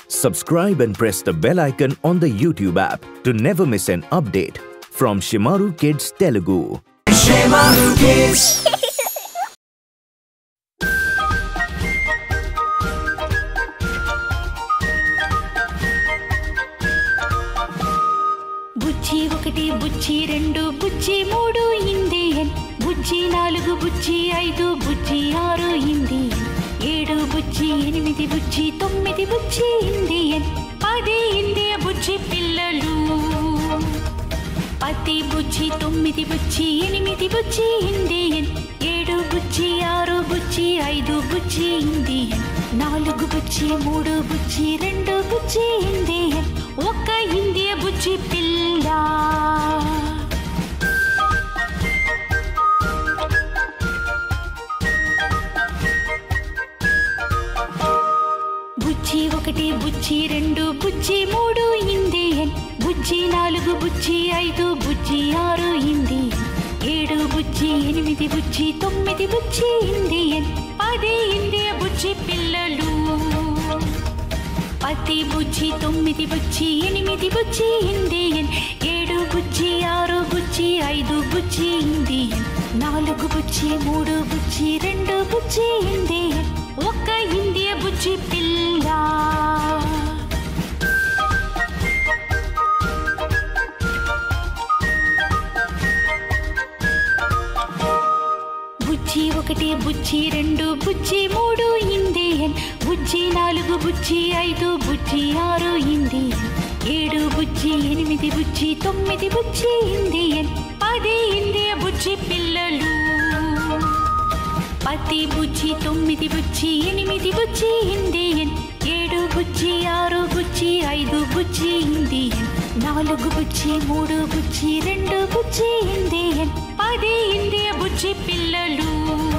Subscribe and press the bell icon on the YouTube app to never miss an update from Shimaru Kids Telugu. బుజ్జి ఒకటి బుజ్జి రెండు బుజ్జి మూడు Indian బుజ్జి నాలుగు బుజ్జి ఐదు బుజ్జి ఆరు Indian ఏడు బుజ్జి ఎనిమిది బుజ్జి తొమ్మిది బుజ్జి ఇండియన్ పది ఇండియ బుజ్జి పిల్లలు పది బుజ్జి తొమ్మిది బుజ్జి ఎనిమిది బుజ్జి ఇండియన్ ఏడు బుజ్జి ఆరు బుజ్జి ఐదు బుజ్జి ఇండియన్ నాలుగు బుజ్జి మూడు బుజ్జి రెండు బుజ్జి ఇండియన్ ఒక్క ఇండియ బుజ్జి పిల్ల బుజ్జి ఒకటి బుజ్జి రెండు బుజ్జి మూడు ఇండియన్ బుజ్జి నాలుగు బుజ్జి ఐదు బుజ్జి ఆరు ఇండియన్ ఏడు బుజ్జి ఎనిమిది బుజ్జి తొమ్మిది బుజ్జి ఇండియన్ పది ఇండియ బుజ్జి పిల్లలు పది బుజ్జి తొమ్మిది బుజ్జి ఎనిమిది బుజ్జి ఇండియన్ ఏడు బుజ్జి ఆరు బుజ్జి ఐదు బుజ్జి ఇండియన్ నాలుగు బుజ్జి మూడు బుజ్జి రెండు బుజ్జి ఇండియన్ ఒక్క ఇండియ బుజ్జి పిల్ల బుజ్జి ఒకటి బుజ్జి రెండు బుజ్జి మూడు ఇండియన్ బుజ్జి నాలుగు బుజ్జి ఐదు బుజ్జి ఆరు ఇండియన్ ఏడు బుజ్జి ఎనిమిది బుజ్జి తొమ్మిది బుజ్జి ఇండియన్ పది ఇండియ బుజ్జి పిల్లలు పది బుజ్జి తొమ్మిది బుజ్జి ఎనిమిది బుజ్జి ఇండియన్ ఏడు బుజ్జి ఆరు బుజ్జి ఐదు బుజ్జి ఇండియన్ నాలుగు బుజ్జి మూడు బుజ్జి రెండు బుజ్జి ఇండియన్ పది ఇండియ బుజ్జి పిల్లలు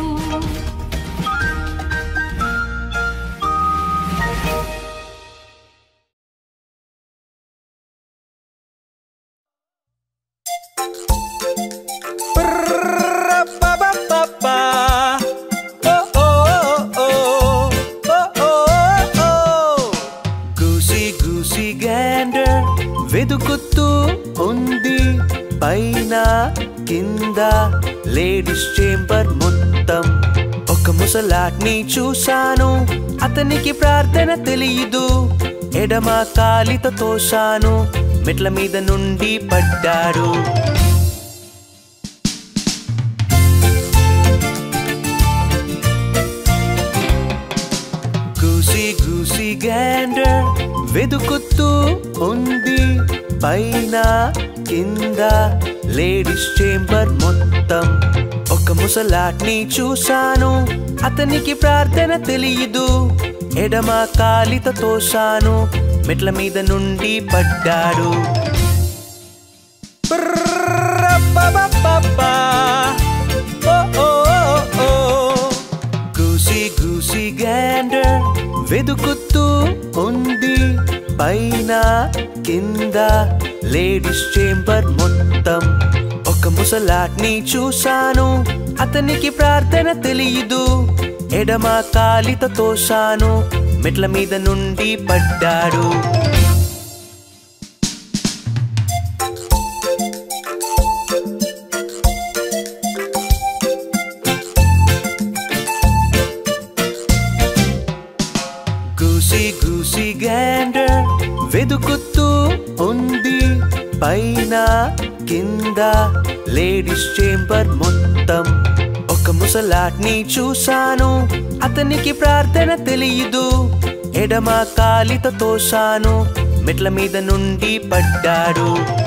గూసి గూసి గ్యాండర్ వెదుకుతూ ఉంది పైన కింద లేడీస్ చేంబర్ మొత్తం ఒక ముసలాట్ని చూశాను అతనికి ప్రార్థన తెలియదు ఎడమ కాలితో తోశాను మెట్ల మీద నుండి పడ్డాడు గూసి గూసి గ్యాండర్ వెదుకుతూ ఉంది పైన కింద లేడీస్ చేంబర్ మొత్తం ఒక ముసలాట్ని చూశాను అతనికి ప్రార్థన తెలియదు ఎడమ కాలితో తోశాను మెట్ల మీద నుండి పడ్డాడు బ్రబ్బబ్బబ్బబ్బా. ఓ, ఓ, ఓ, ఓ. గూసి గూసి గ్యాండర్ వెదుకుతూ ఉంది పైన కింద లేడీస్ చేంబర్ మొత్తం ఒక ముసలాట్ని చూశాను అతనికి ప్రార్థన తెలియదు ఎడమ కాలితో తోశాను మెట్ల మీద నుండి పడ్డాడు గూసి గూసి గ్యాండర్ వెదుకుతూ ఉంది పైన కింద లేడీస్ చేంబర్ మొత్తం ఒక ముసలాట్ని చూశాను అతనికి ప్రార్థన తెలియదు ఎడమ కాలితో తోశాను మెట్ల మీద నుండి పడ్డాడు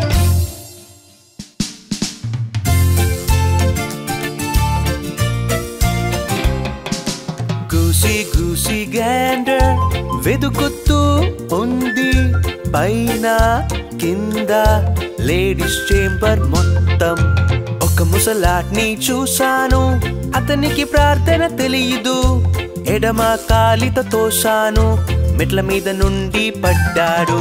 గూసి గూసి గ్యాండర్ వెదుకుతూ ఉంది పైన కింద లేడీస్ చేంబర్ మొత్తం ఒక ముసలాట్ని చూశాను అతనికి ప్రార్థన తెలియదు ఎడమ కాలితో తోశాను మెట్ల మీద నుండి పడ్డాడు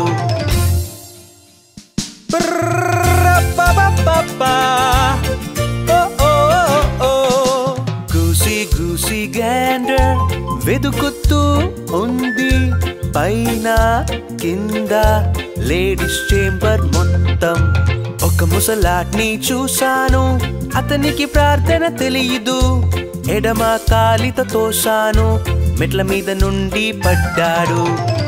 బ్రబ్బబ్బబ్బబ్బా. ఓ, ఓ, ఓ, ఓ. గూసి గూసి గ్యాండర్ వెదుకుతూ ఉంది పైన కింద లేడీస్ చేంబర్ మొత్తం ఒక ముసలాట్ని చూశాను అతనికి ప్రార్థన తెలియదు ఎడమ కాలితో తోశాను మెట్ల మీద నుండి పడ్డాడు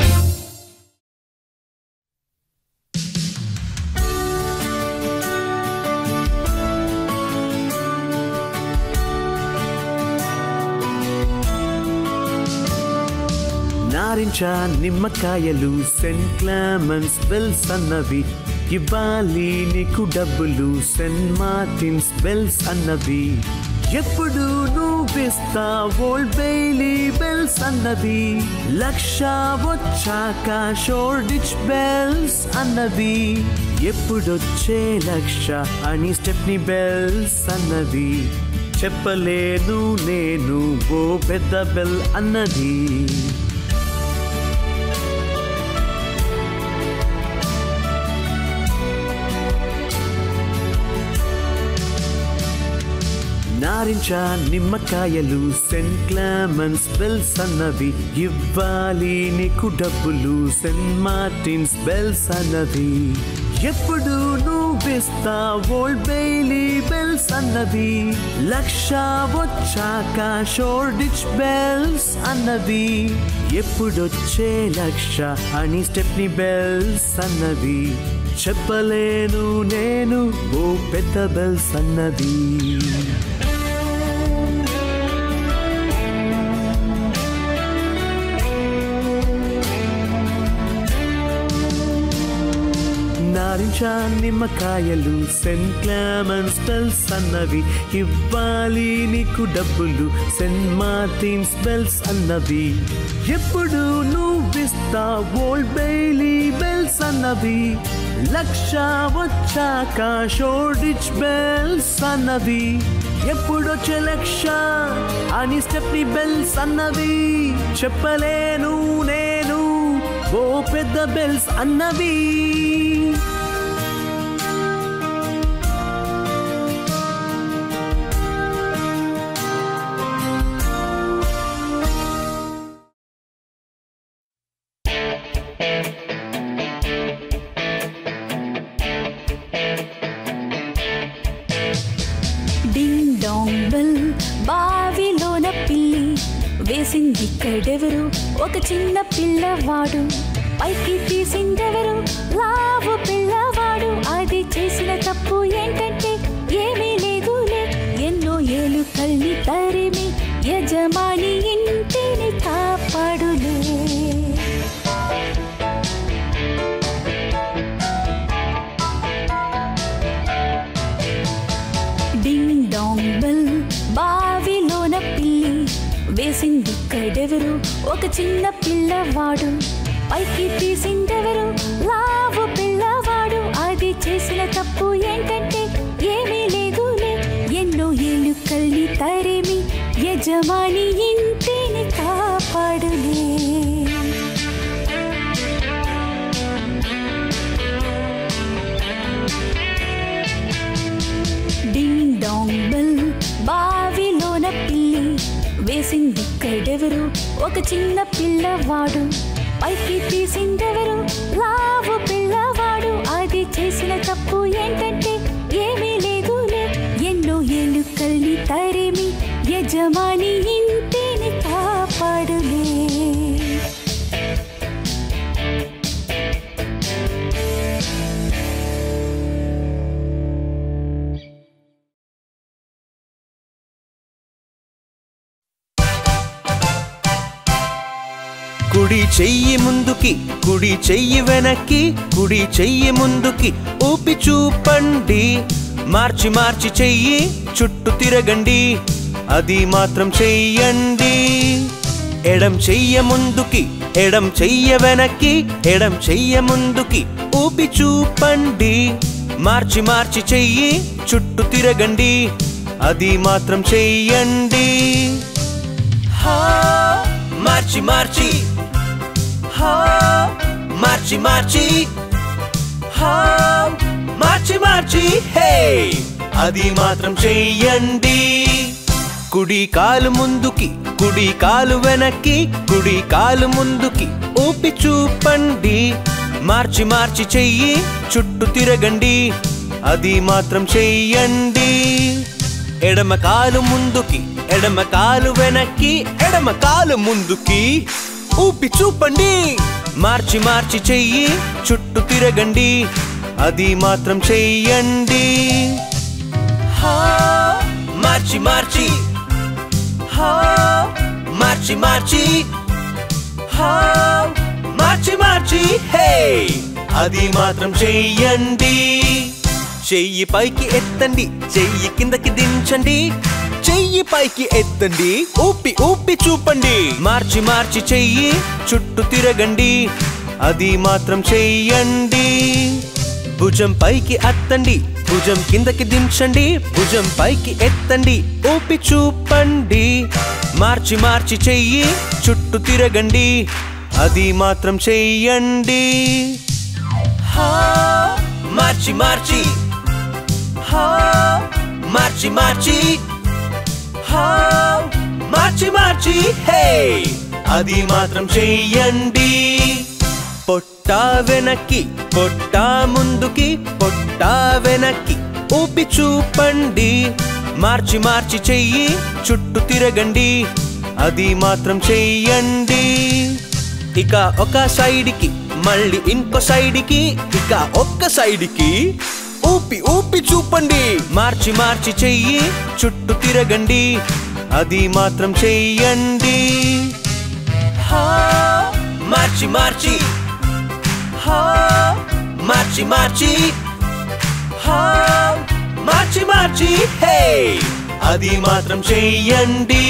నారింజ నిమ్మకాయలు సెంట్ క్లామన్స్ బెల్స్ అన్నవి ఇవ్వాలి నీకు డబ్బులు సెంట్ మార్టిన్స్ బెల్స్ అన్నవి ఎప్పుడు నువ్విస్తా ఓల్డ్ బెయిలీ బెల్స్ అన్నవి లక్ష వచ్చాక షోర్డిచ్ బెల్స్ అన్నవి ఎప్పుడొచ్చే లక్ష అని స్టెప్ని బెల్స్ అన్నవి చెప్పలేను నేను ఓ పెద్ద బెల్ అన్నది నారింజ నిమ్మకాయలు సెంట్ క్లామన్స్ బెల్స్ అన్నవి ఇవ్వాలి నీకు డబ్బులు సెంట్ మార్టిన్స్ బెల్స్ అన్నవి ఎప్పుడు నువ్విస్తా ఓల్డ్ బెయిలీ బెల్స్ అన్నవి లక్ష వచ్చాక షోర్డిచ్ బెల్స్ అన్నవి ఎప్పుడొచ్చే లక్ష అని స్టెప్ని బెల్స్ అన్నవి చెప్పలేను నేను ఓ పెద్ద బెల్స్ అన్నది నారింజ నిమ్మకాయలు సెంట్ క్లామన్స్ బెల్స్ అన్నవి ఇవ్వాలి నీకు డబ్బులు సెంట్ మార్టిన్స్ బెల్స్ అన్నవి ఎప్పుడు నువ్విస్తా ఓల్డ్ బెయిలీ బెల్స్ అన్నవి లక్ష వచ్చాక షోర్డిచ్ బెల్స్ అన్నవి ఎప్పుడొచ్చే లక్ష అని స్టెప్ని బెల్స్ అన్నవి చెప్పలేను నేను ఓ పెద్ద బెల్స్ అన్నవి డింగ్ డాంగ్ బెల్ బావిలోన పిల్లి వేసింది కడెవరు ఒక చిన్న పిల్లవాడు పైకి తీసిందెవరు లావు పిల్లవాడు అది చేసిన తప్పు ఏంటంటే ఏమీ లేదులే ఎన్నో ఏలు కల్ని తరిమి యజమాని ఇంటిని కాపాడులే డింగ్ డాంగ్ బెల్ బావిలోన పిల్లి వేసింది కడెవరు ఒక చిన్న పిల్లవాడు పైకి తీసిందెవరు లావు పిల్లవాడు అది చేసిన తప్పు ఏంటంటే ఏమీ లేదులే ఎన్నో ఏళ్ళు కల్లి తరిమి యజమాని ఇంటిని కాపాడులే డింగ్ డాంగ్ బెల్ బావిలోన పిల్లి వేసింది కడెవరు ఒక చిన్న పిల్లవాడు పైకి తీసిందెవరు లావు పిల్లవాడు అది చేసిన తప్పు ఏంటంటే ఏమీ లేదులే ఎన్నో ఏళ్ళు కల్లి తరిమి యజమాని ఇంటిని కాపాడులే కుడి చెయ్యి ముందుకి కుడి చెయ్యి వెనక్కి కుడి చెయ్యి ముందుకి ఊపి చూపండి మార్చి మార్చి చెయ్యి చుట్టూ తిరగండి అది మాత్రం చెయ్యండి ఎడం చెయ్య ముందుకి ఎడం చెయ్య వెనక్కి ఎడం చెయ్య ముందుకి ఊపి చూపండి మార్చి మార్చి చెయ్యి చుట్టూ తిరగండి అది మాత్రం చెయ్యండి హా మార్చి మార్చి హా మార్చి మార్చి హా మార్చి మార్చి హే అది మాత్రం చెయ్యండి కుడి కాలు ముందుకి కుడి కాలు వెనక్కి కుడి కాలు ముందుకి ఊపి చూపండి మార్చి మార్చి చెయ్యి చుట్టూ తిరగండి అది మాత్రం చెయ్యండి ఎడమ కాలు ముందుకి ఎడమ కాలు వెనక్కి ఎడమ కాలు ముందుకి ఊపి చూపండి మార్చి మార్చి చెయ్యి చుట్టూ తిరగండి అది మాత్రం చెయ్యండి హా, మార్చి మార్చి హా, మార్చి మార్చి హా, మార్చి మార్చి హే అది మాత్రం చెయ్యండి చెయ్యి పైకి ఎత్తండి చెయ్యి కిందకి దించండి చెయ్యి పైకి ఎత్తండి ఊపి ఊపి చూపండి మార్చి మార్చి చెయ్యి చుట్టూ తిరగండి అది మాత్రం చెయ్యండి భుజం పైకి అత్తండి భుజం కిందకి దించండి భుజం పైకి ఎత్తండి ఊపి చూపండి మార్చి మార్చి చెయ్యి చుట్టూ తిరగండి అది మాత్రం చెయ్యండి హా, మార్చి మార్చి హా, మార్చి మార్చి హా, మార్చి మార్చి హే అది మాత్రం చెయ్యండి పొట్ట వెనక్కి పొట్ట ముందుకి పొట్ట వెనక్కి ఊపి చూపండి మార్చి మార్చి చెయ్యి చుట్టూ తిరగండి అది మాత్రం చెయ్యండి ఇక ఒక సైడ్కి మళ్ళీ ఇంకో సైడ్కి ఇక ఒక్క సైడ్కి ఊపి ఊపి చూపండి మార్చి మార్చి చెయ్యి చుట్టూ తిరగండి అది మాత్రం చెయ్యండి హా, మార్చి మార్చి హా, మార్చి మార్చి హా, మార్చి మార్చి హే అది మాత్రం చెయ్యండి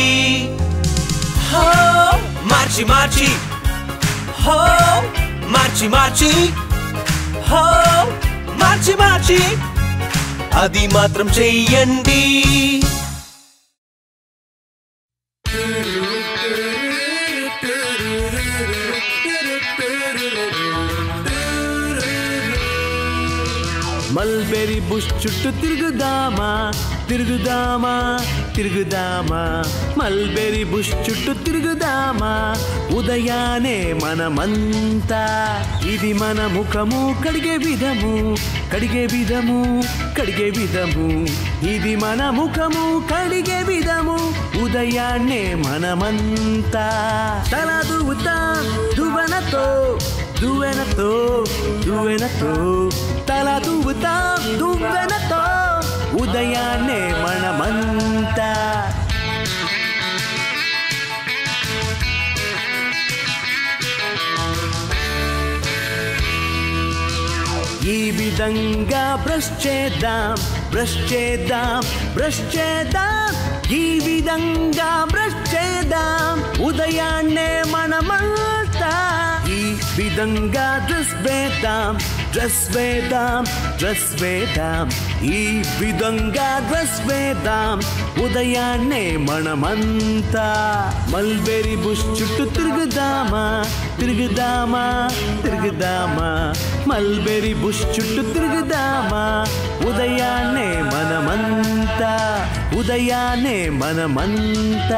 హా, మార్చి మార్చి హా, మార్చి మార్చి హా, మార్చి మార్చి అది మాత్రం చెయ్యండి మల్బెరీ బుష్ చుట్టూ తిరుగుదామా తిరుగుదామా తిరుగుదామా మల్బెరీ బుష్ చుట్టూ తిరుగుదామా ఉదయానే మనమంతా ఇది మన ముఖము కడిగే విధము కడిగే విధము కడిగే విధము ఇది మన ముఖము కడిగే విధము ఉదయాన్నే మనమంతా తల దువ్వుతాం దువ్వెనతో దువ్వెనతో దువ్వెనతో తల దువ్వుతాం దువ్వెనతో ఉదయాన్నే మనమంతా ఈ విధంగా బ్రష్ చేద్దాం బ్రష్ చేద్దాం బ్రష్ చేద్దాం ఈ విధంగా బ్రష్ చేద్దాం ఉదయాన్నే మనమంతా ఈ విధంగా డ్రెస్ వేద్దాం డ్రెస్ వేద్దాం డ్రెస్ వేద్దాం ఈ విధంగా డ్రెస్ వేద్దాం ఉదయాన్నే మనమంతా మల్బెరీ బుష్ చుట్టూ తిరుగుదామా తిరుగుదామా తిరుగుదామా మల్బెరీ బుష్ చుట్టూ తిరుగుదామా ఉదయాన్నే మనమంతా ఉదయాన్నే మనమంతా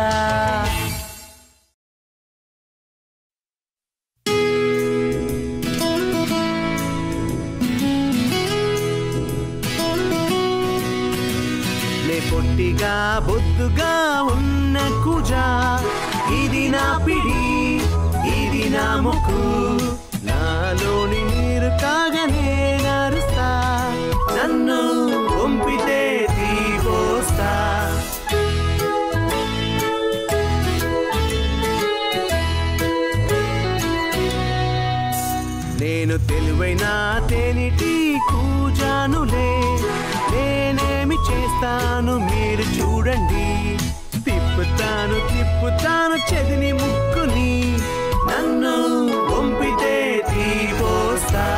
నే పొట్టిగా బొద్దుగా ఉన్న కుజా ఇది నా పిడి ఇది నా ముక్కు నాలోని నీరు కాగనే నరుస్తా నన్ను పంపితే తీపోస్తా నేను తెలివైన తేనిటి కూజానులే నేనేమి చేస్తాను మీరు చూడండి తిప్పుతాను తిప్పుతాను చెదిని ముక్కుని నన్ను పంపితే తీపోస్తా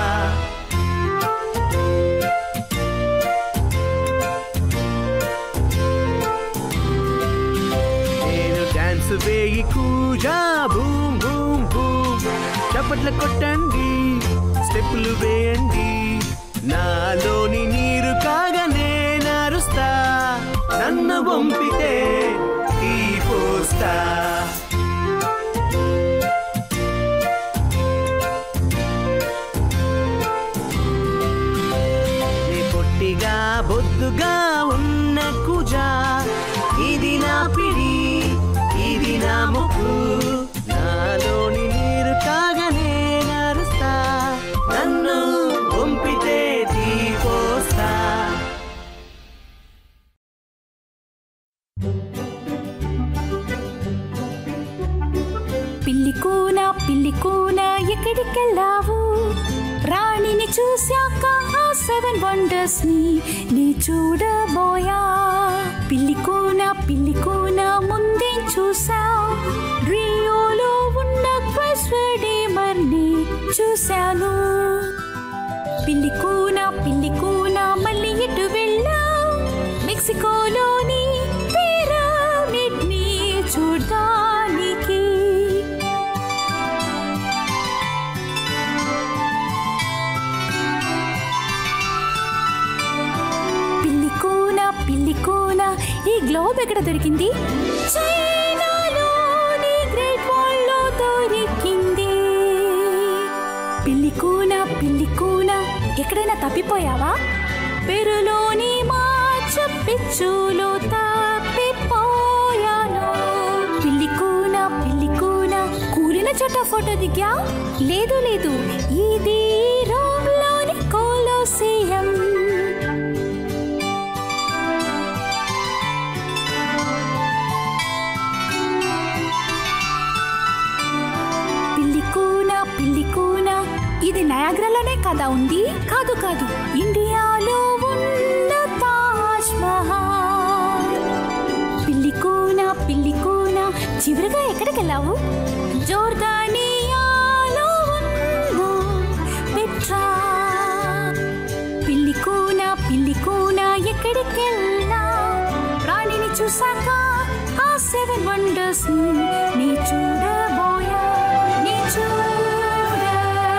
నేను డాన్స్ వేయి కూజా బూమ్ బూమ్ బూమ్ చప్పట్లు కొట్టండి స్టెప్పులు వేయండి నాలోని నీరు కాగానే నరుస్తా నన్ను పంపితే తీపోస్తా ఎదురుగా ఉన్న కుజా ఇది నా పిడి ఇది నా ముక్కు నాలోని నీరు కాగనే నరుస్తా నన్ను పంపితే తీపోస్తా పిల్లి కూన పిల్లి కూన ఎక్కడికెళ్ళావు రాణిని చూశాక ఆ సెవెన్ వండర్స్ ని నీ చూడబోయా పిల్లి కూన పిల్లి కూన ముందే చూసా రియోలో ఉన్న క్రైస్ట్ రెడీమర్ ని చూశాను పిల్లి కూన పిల్లి కూన మళ్ళీ ఎటు వెళ్ళా మెక్సికోలోని పిరమిడ్ ని చూడడానికి పిల్లి కూన పిల్లి కూన ఈ గ్లోబ్ ఎక్కడ దొరికింది చైనాలోని గ్రేట్ వాల్ లో దొరికింది పిల్లి కూన పిల్లి కూన ఎక్కడైనా తప్పిపోయావా పెరులోని మాచ పిచ్చులో తప్పిపోయాను పిల్లి కూన పిల్లి కూన కూలిన చోట ఫోటో దిగా లేదు లేదు ఇది రోమ్లోని కోలోసియం పిల్లి కూన పిల్లి కూన ఇది నయాగ్రాలోనే కదా ఉంది కాదు కాదు ఇండియాలో ఉన్న తాజ్ మహల్ పిల్లి కూన పిల్లి కూన చివరిగా ఎక్కడికి వెళ్ళావు జోర్దానియాలో ఉన్న పెట్రా పిల్లి కూన పిల్లి కూన ఎక్కడికి వెళ్ళా రాణిని చూసాక ఆ సెవెన్ వండర్స్ నీ చూడబోయా నీ చూడబోయా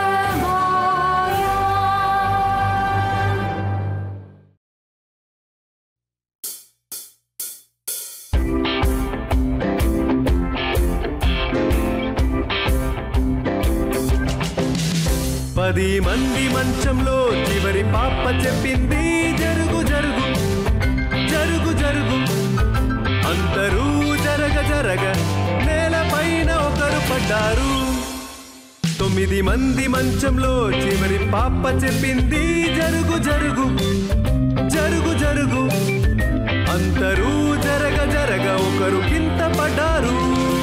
పది మంది మంచంలో చివరి పాప చెప్పింది జరుగు జరుగు జరుగు జరుగు అందరూ జరగ జరగ నేలపైన ఒకరు పడ్డారు తొమ్మిది మంది మంచంలో చివరి పాప చెప్పింది జరుగు జరుగు జరుగు జరుగు అందరూ జరగ జరగ ఒకరు కింద పడ్డారు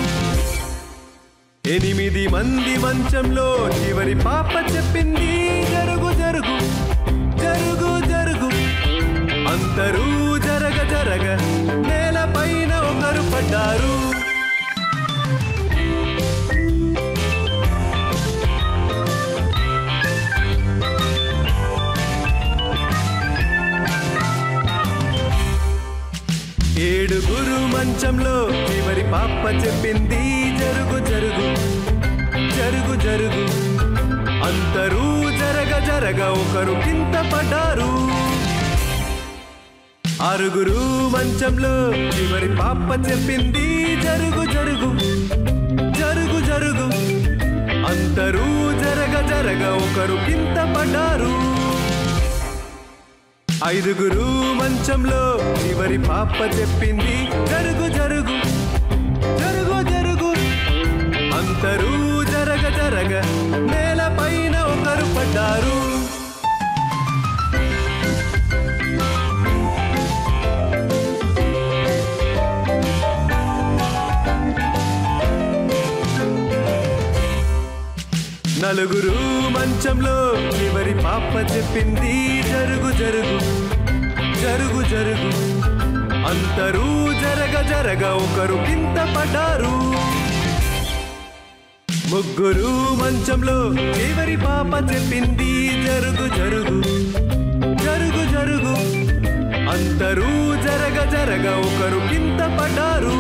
ఎనిమిది మంది మంచంలో చివరి పాప చెప్పింది జరుగు జరుగు జరుగు జరుగు అందరూ జరగ జరగ నేలపైన ఒకరు పడ్డారు ఏడుగురు మంచంలో చివరి పాప చెప్పింది జరుగు జరుగు జరుగు జరుగు అందరూ జరగ జరగ ఒకరు కింద పడ్డారు ఆరుగురు మంచంలో చివరి పాప చెప్పింది జరుగు జరుగు జరుగు జరుగు అందరూ జరగ జరగ ఒకరు కింద పడ్డారు ఐదుగురు మంచంలో చివరి పాప చెప్పింది జరుగు జరుగు జరుగు జరుగు అందరూ జరగ జరగ నేలపైన ఒకరు పడ్డారు నలుగురు మంచంలో చివరి పాప చెప్పింది జరుగు జరుగు జరుగు జరుగు అందరూ జరగ జరగ ఒకరు కింద పడ్డారు ముగ్గురు మంచంలో చివరి పాప చెప్పింది జరుగు జరుగు జరుగు జరుగు అందరూ జరగ జరగ ఒకరు కింద పడ్డారు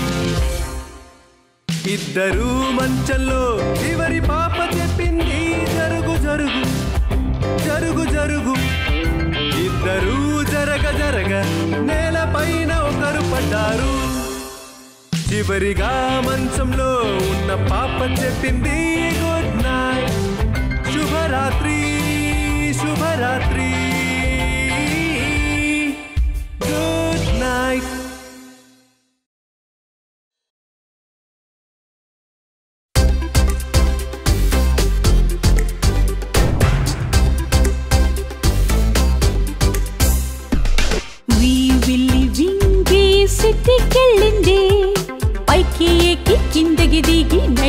ఇద్దరు మంచంలో చివరి పాప చెప్పింది జరుగు జరుగు జరుగు జరుగు ఇద్దరు జరగ జరగ నేలపైన ఒకరు పడ్డారు చివరిగా మంచంలో ఉన్న పాప చెప్పింది గుడ్ నైట్ శుభరాత్రి శుభరాత్రి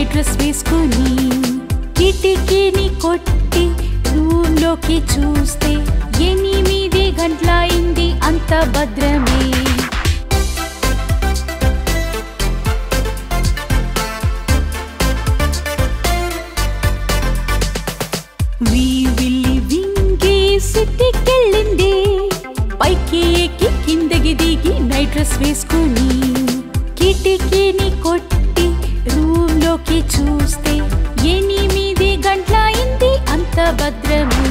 నైట్ డ్రెస్ వేసుకుని కిటికీని కొట్టి రూమ్ లోకి చూస్తే ఎనిమిది గంటలైంది అంత భద్రమే వీవిల్లి వింగి సిట్టికెళ్ళింది పైకి ఎక్కి కిందకి దిగి నైట్ డ్రెస్ వేసుకుని కిటికీని కొట్టి రూమ్ లోకి చూస్తే ఎనిమిది గంటలైంది అంత భద్రమే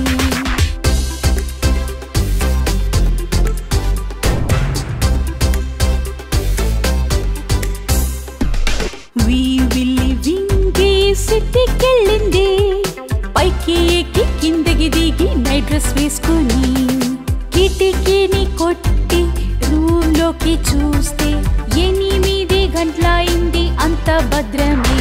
వీవిల్లి వింగి సిట్టికెళ్ళింది పైకి ఎక్కి కిందకి దిగి నైట్ డ్రెస్ వేసుకుని కిటికీని కొట్టి రూమ్ లోకి చూస్తే ఎనిమిది గంటలైంది అంత భద్రమే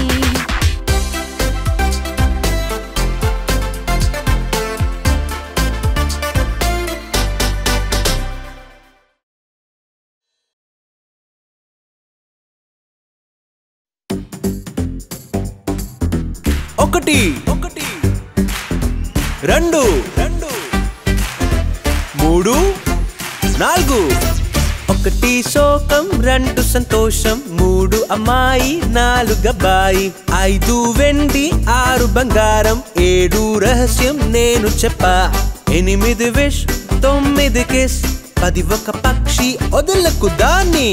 ఒకటి ఒకటి రెండు రెండు మూడు నాలుగు ఒకటి శోకం రెండు సంతోషం మూడు అమ్మాయి నాలుగు అబ్బాయి ఐదు వెండి ఆరు బంగారం ఏడు రహస్యం నేను చెప్పా ఎనిమిది విష్ తొమ్మిది కిస్ పది ఒక పక్షి వదలకు దాన్ని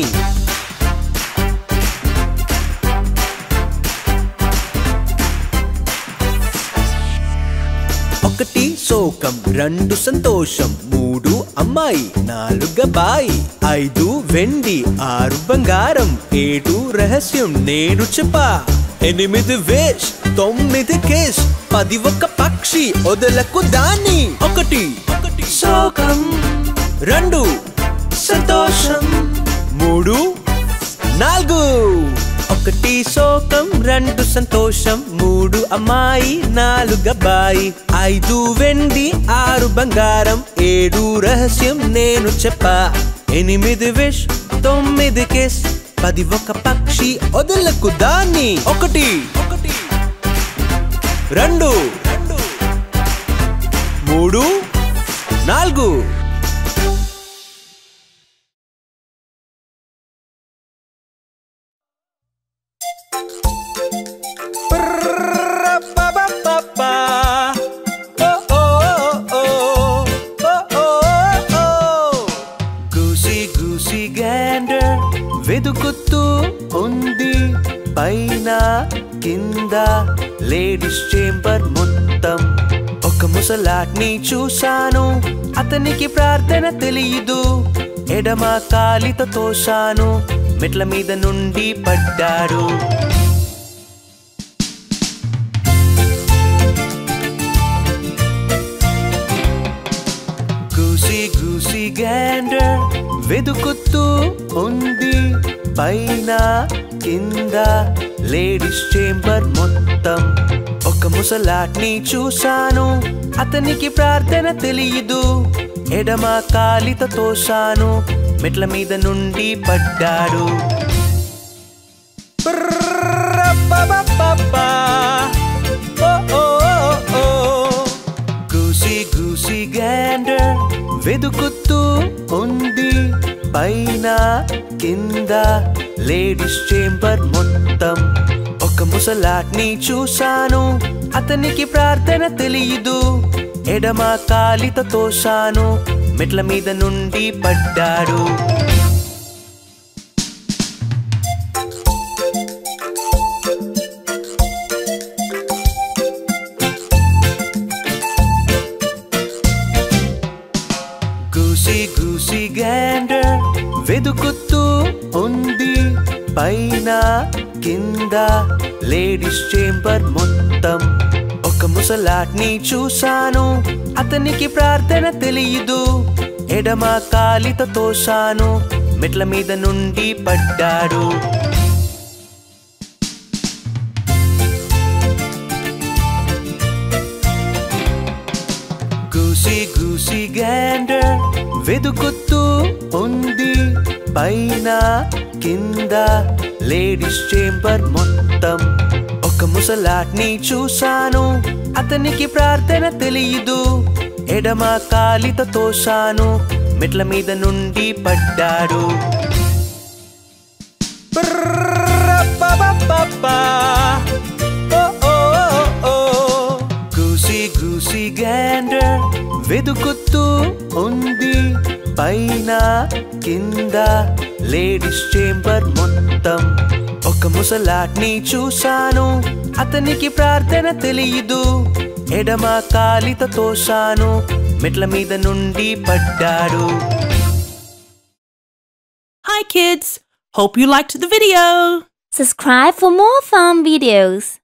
ఒకటి శోకం రెండు సంతోషం మూడు అమ్మాయి నాలుగు బాయి ఐదు వెండి ఆరు బంగారం ఏడు రహస్యం నేను చెప్పా ఎనిమిది వేష్ తొమ్మిది కేస్ పది ఒక పక్షి వదలకు దాన్ని ఒకటి ఒకటి శోకం రెండు సంతోషం మూడు నాలుగు ఒకటి శోకం రెండు సంతోషం మూడు అమ్మాయి నాలుగు అబ్బాయి ఐదు వెండి ఆరు బంగారం ఏడు రహస్యం నేను చెప్పా ఎనిమిది విష్ తొమ్మిది కిస్ పది ఒక పక్షి వదలకు దాన్ని ఒకటి ఒకటి రెండు రెండు మూడు నాలుగు గూసి గూసి గ్యాండర్ వెతుకుతూ ఉంది పైన కింద లేడీస్ చేంబర్ మొత్తం ఒక ముసలాట్ని చూశాను అతనికి ప్రార్థన తెలియదు ఎడమ కాలితో తోశాను మెట్ల మీద నుండి పడ్డాడు గూసి గూసి గ్యాండర్ వెతుకుతూ ఉంది పైన కింద లేడీస్ చేంబర్ మొత్తం ఒక ముసలాట్ని చూశాను అతనికి ప్రార్థన తెలియదు ఎడమ కాలితో తోశాను మెట్ల మీద నుండి పడ్డాడు గూసి గూసి గ్యాండర్ వెతుకుతూ ఉంది పైన కింద లేడీస్ చేంబర్ మొత్తం ఒక ముసలాట్ని చూశాను అతనికి ప్రార్థన తెలియదు ఎడమ కాలితో తోశాను మెట్ల మీద నుండి పడ్డాడు గూసి గూసి గ్యాండర్ వెతుకుతూ ఉంది పైన కింద లేడీస్ చేంబర్ మొత్తం ఒక ముసలాట్ని చూశాను అతనికి ప్రార్థన తెలియదు ఎడమ కాలితో తోశాను మెట్ల మీద నుండి పడ్డాడు గూసి గూసి గ్యాండర్ వెతుకుతూ ఉంది పైన కింద లేడీస్ చేంబర్ మొత్తం ఒక ముసలాట్ని చూశాను అతనికి ప్రార్థన తెలియదు ఎడమ కాలితో తోశాను మెట్ల మీద నుండి పడ్డాడు బ్రబ్బబ్బబ్బబ్బా. ఓ, ఓ, ఓ, ఓ. గూసి గూసి గ్యాండర్ వెతుకుతూ ఉంది పైన కింద లేడీస్ చేంబర్ మొత్తం ఒక ముసలాట్ని చూశాను అతనికి ప్రార్థన తెలియదు ఎడమ కాలితో తోశాను మెట్ల మీద నుండి పడ్డాడు Hi kids! Hope you liked the video! Subscribe for more fun videos.